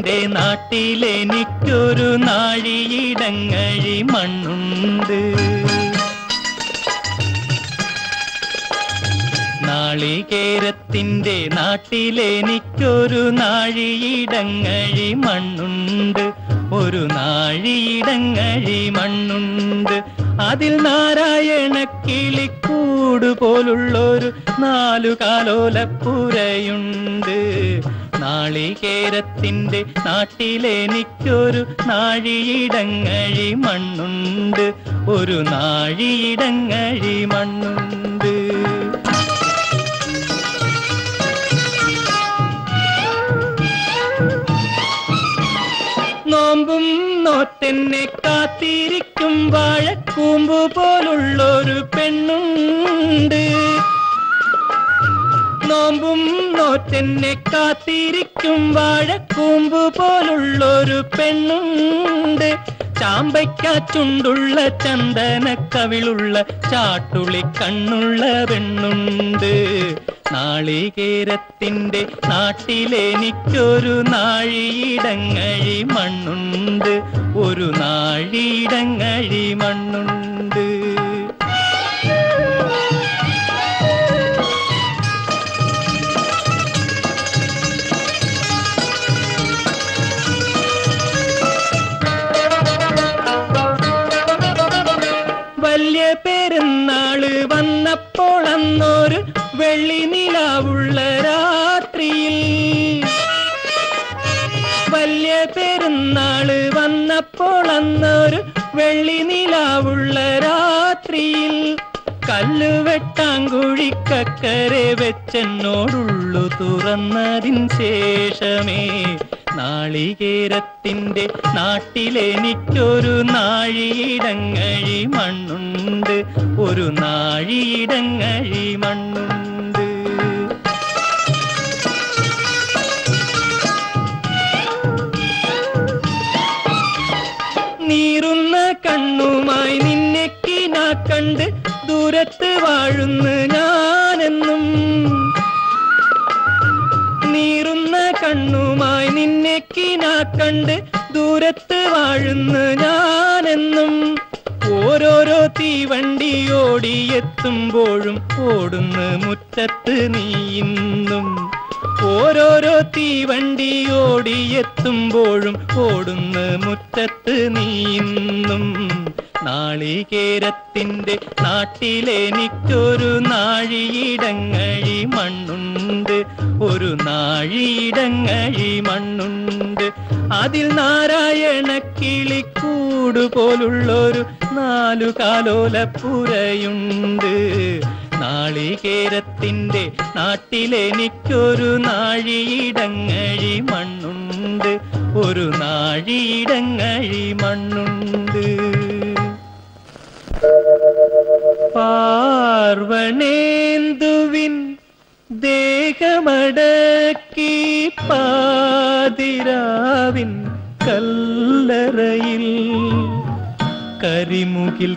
നാളികേരത്തിന്റെ നാട്ടിലെനിക്കൊരു നാഴിയിടങ്ങഴി മണ്ണുണ്ട് നാളികേരത്തിന്റെ നാട്ടിലെനിക്കൊരു നാഴിയിടങ്ങഴി മണ്ണുണ്ട് ഒരു നാഴിയിടങ്ങഴി മണ്ണുണ്ട് അതിൽ നാരായണ കിളിക്കൂട് പോലുള്ളൊരു നാലു കാലോലപ്പുരയുണ്ട് നാളികേരത്തിന്റെ നാട്ടിലെനിക്കൊരു നാഴിയിടങ്ങഴി മണ്ണുണ്ട് ഒരു നാഴിയിടങ്ങഴി മണ്ണുണ്ട് നോമ്പും നോറ്റെന്നെ കാത്തിരിക്കും വാഴക്കൂമ്പ് പോലുള്ളൊരു പെണ്ണുണ്ട് നോമ്പും നോറ്റെന്നെ കാത്തിരിക്കും വാഴക്കൂമ്പ് പോലുള്ളൊരു പെണ്ണുണ്ട് ചാമ്പയ്ക്കാച്ചുണ്ടുള്ള ചന്ദന കവിളുള്ള ചാട്ടുളി കണ്ണുള്ള പെണ്ണുണ്ട് നാളികേരത്തിന്റെ നാട്ടിലെനിക്കൊരു നാഴിയിടങ്ങഴി മണ്ണുണ്ട് ഒരു നാഴിയിടങ്ങഴി മണ്ണുണ്ട് വലിയ പെരുന്നാള് വന്നപ്പോൾ അന്നൊരു വെള്ളി നിലാവുള്ള രാത്രിയിൽ വലിയ പെരുന്നാള് വന്നപ്പോൾ അന്നൊരു വെള്ളി നിലാവുള്ള രാത്രിയിൽ കല്ല് വെട്ടാങ്കുഴിക്കക്കരെ വെച്ചെന്നോടുള്ളു തുറന്നതിൻ ശേഷമേ നാളികേരത്തിന്റെ നാട്ടിലെനിക്കൊരു നാഴിയിടങ്ങഴി മണ്ണുണ്ട് ഒരു നാഴിയിടങ്ങഴി മണ്ണുണ്ട് നീറുന്ന കണ്ണുമായി നിന്നെ കിനാ കണ്ട് ദൂരത്ത് വാഴുന്ന ഞാനെന്നും നീറുന്ന കണ്ണുമായി നിന്നെ കിനാ കണ്ട് ദൂരത്ത് വാഴുന്ന ഞാനെന്നും ഓരോരോ തീവണ്ടി ഓടിയെത്തുമ്പോഴും ഓടുന്ന മുറ്റത്ത് നീ ഇന്നും ഓരോരോ തീവണ്ടി ഓടിയെത്തുമ്പോഴും ഓടുന്ന മുറ്റത്ത് നീ ഇന്നും നാളികേരത്തിന്റെ നാട്ടിലെനിക്കൊരു നാഴിയിടങ്ങഴി മണ്ണുണ്ട് ഒരു നാഴിയിടങ്ങഴി മണ്ണുണ്ട് അതിൽ നാരായണ കിളിക്കൂട് പോലുള്ളൊരു നാലു കാലോലപ്പുരയുണ്ട് നാളികേരത്തിന്റെ നാട്ടിലെനിക്കൊരു നാഴിയിടങ്ങഴി മണ്ണുണ്ട് ഒരു നാഴിയിടങ്ങഴി മണ്ണുണ്ട് പാർവണേന്ദുവിൻ ദേഹമടക്കി പാതിരാവിൻ കല്ലറയിൽ കരിമുകിൽ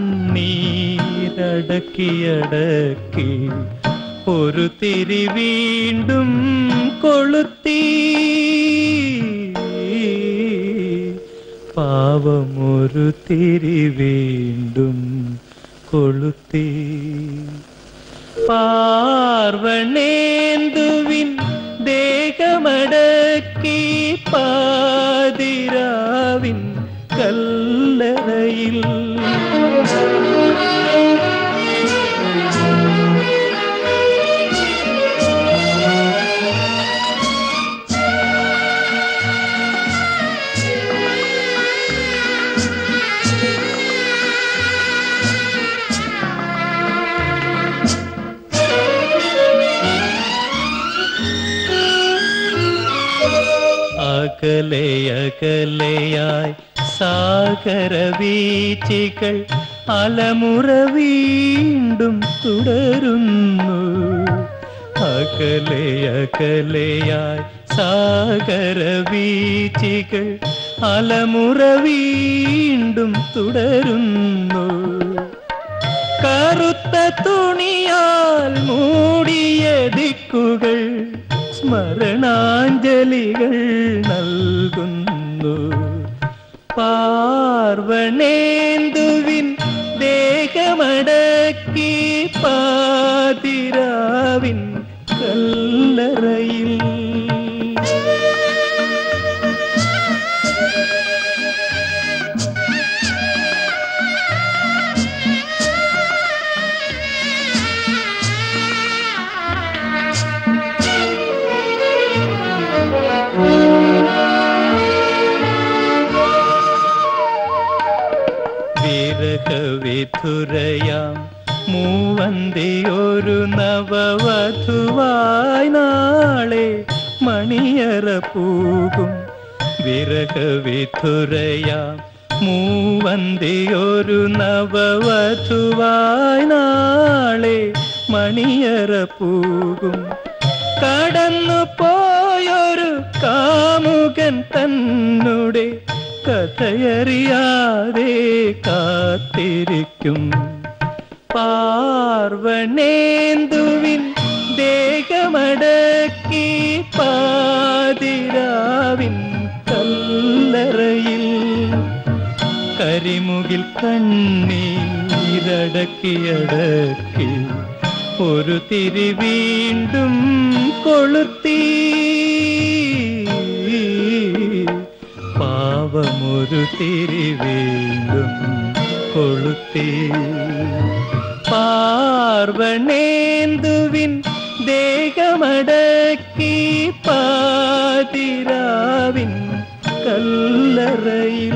കണ്ണീരടക്കിയടക്കി ഒരു തിരി വീണ്ടും കൊളുത്തി പാവമൊരു തിരി വീണ്ടും കൊളുത്തി പാർവണേന്ദുവിൻ ദേഹമടക്കി പാതിരാവിൻ കല്ലറയിൽ അകലെ അകലെയായി സാഗര വീച്ചികൾ അലമുറ വീണ്ടും തുടരുന്നു അകലെ അകലെയായി സാഗര വീച്ചികൾ അലമുറ വീണ്ടും തുടരുന്നു കറുത്ത തുണിയാൽ മൂടിയ ദിക്കുകൾ സ്മരണാഞ്ജലികൾ നൽകുന്നു പാർവണേന്ദുവിൻ ദേഹമടക്കി പാതിരാവിൻ കല്ലറയിൽ വിരഹവിധുരയാം മൂവന്തിയൊരു നവവധുവായി നാളെ മണിയറ പൂകും വിരഹവിധുരയാം മൂവന്തിയൊരു നവവധുവായി നാളെ മണിയറ പൂകും കടന്നു പോയൊരു കാമുകൻ തന്നുടെ കഥയറിയാതെ കാത്തിരിക്കും പാർവണേന്ദുവിൻ ദേഹമടക്കി പാതിരാവിൻ കല്ലറയിൽ കരിമുകിൽ കണ്ണീരടക്കിയടക്കി ഒരു തിരി വീണ്ടും കൊളുത്തി പാവമൊരു തിരി വീണ്ടും കൊളുത്തി പാർവണേന്ദുവിൻ ദേഹമടക്കി പാതിരാവിൻ കല്ലറയിൽ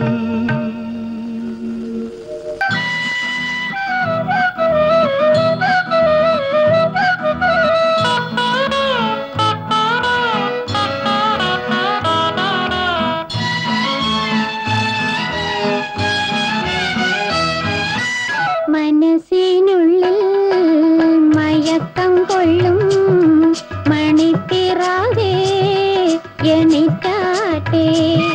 മനസ്സിനുള്ളിൽ മയക്കം കൊള്ളും മണിപ്പിറാകെ എണിറ്റാട്ടെ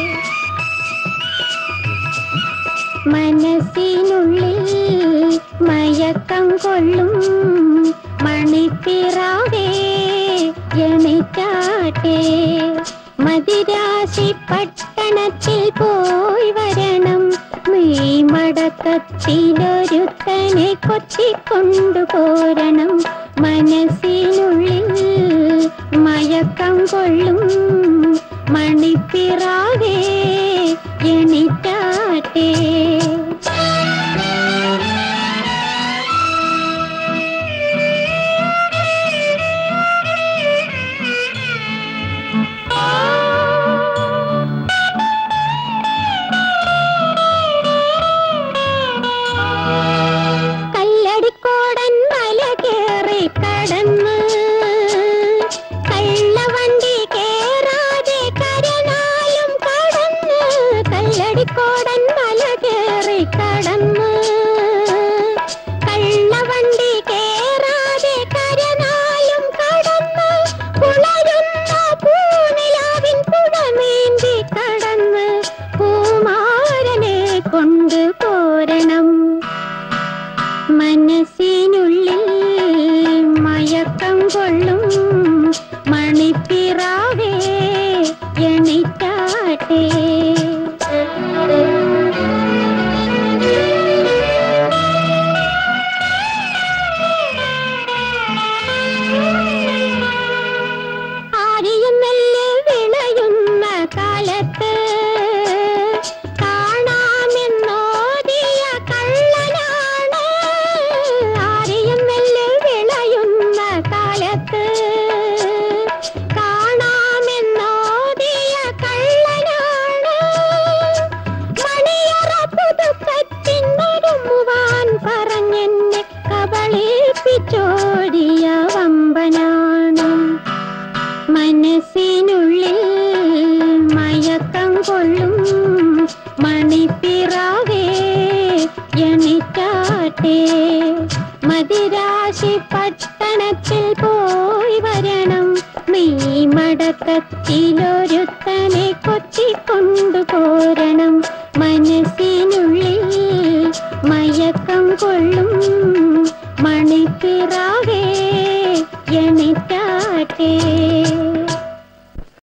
മനസ്സിനുള്ളിൽ മയക്കം കൊള്ളും മണിപ്പിറാകെ എണിറ്റാട്ടെ മദിരാശി പട്ടണത്തിൽ പോയി വരണം മെയ് മടക്കത്തിലൊരുത്തനെ കൊത്തിക്കൊണ്ടു പോരണം മനസ്സിനുള്ളിൽ മയക്കം കൊള്ളും മണിപ്പിറാകെ എണിറ്റാട്ടെ കല്ലടിക്കോടൻ മല കേറി കടന്ന് കള്ളവണ്ടി കേറാതെ കരനാലും കടന്ന് കല്ലടിക്കോടൻ മല കേറി കടന്ന് കള്ളവണ്ടി കേറാതെ കരനാലും കടന്ന് പുളരുന്ന പൂനിലാവിൻ പുടമേന്തി കടന്ന് പൂമാരനെ കൊണ്ട് പോരണം മനസ്സിനുള്ളിൽ മയക്കം കൊള്ളും മണിപ്പിറാവേ എണിറ്റാട്ടെ ആരിയും നെല്ല് വിളയുന്ന കാലത്ത് കാണാമെന്നോദിയ കള്ളനാണ് ആരിയും നെല്ല് വിളയുന്ന കാലത്ത് കാണാമെന്നോദിയ കള്ളനാണ് മണിയറ പുതുക്കത്തിനൊരുമുവാൻ പറഞ്ഞെന്നെ കബളിപ്പിച്ചോടിയ വമ്പനാണ് മനസ്സിനുള്ളിൽ മയക്കം കൊള്ളും മണിപ്പിറാകെ എണിറ്റാട്ടെ മദിരാശി പട്ടണത്തിൽ പോയി വരണം നീ മടക്കത്തിലൊരുത്തനെ കൊത്തി